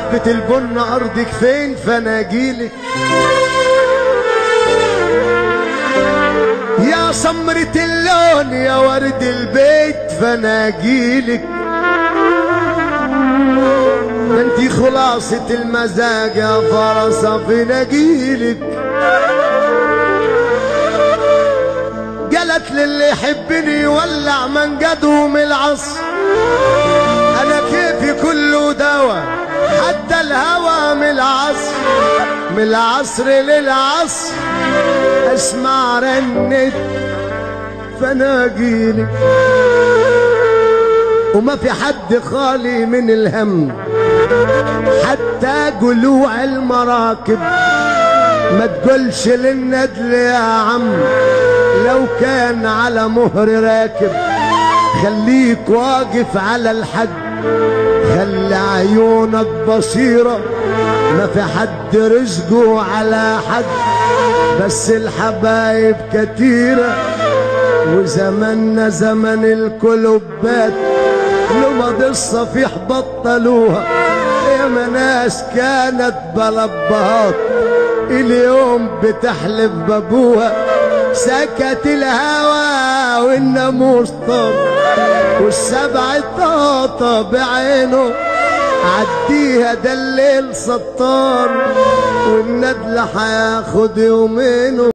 حبة البن أرضك فين فناجيلك يا سمرة اللون يا ورد البيت فناجيلك ما انتي خلاصة المزاج يا فرصة في نجيلك قالت للي يحبني يولع منجده من العصر انا كيفي كله دوا حتى الهوى من العصر من العصر للعصر اسمع رنة فناجيلك وما في حد خالي من الهم حتى جلوع المراكب ما تقولش للندل يا عم لو كان على مهر راكب خليك واقف على الحد خلي عيونك بصيرة ما في حد رزقه على حد بس الحبايب كتيرة وزمننا زمن الكلوبات لمض الصفيح بطلوها يا ناس كانت بلبهات اليوم بتحلف بابوها سكت الهوى والناموس طار والسبع طاطا بعينه عديها ده الليل سطار والندل هياخد يومينه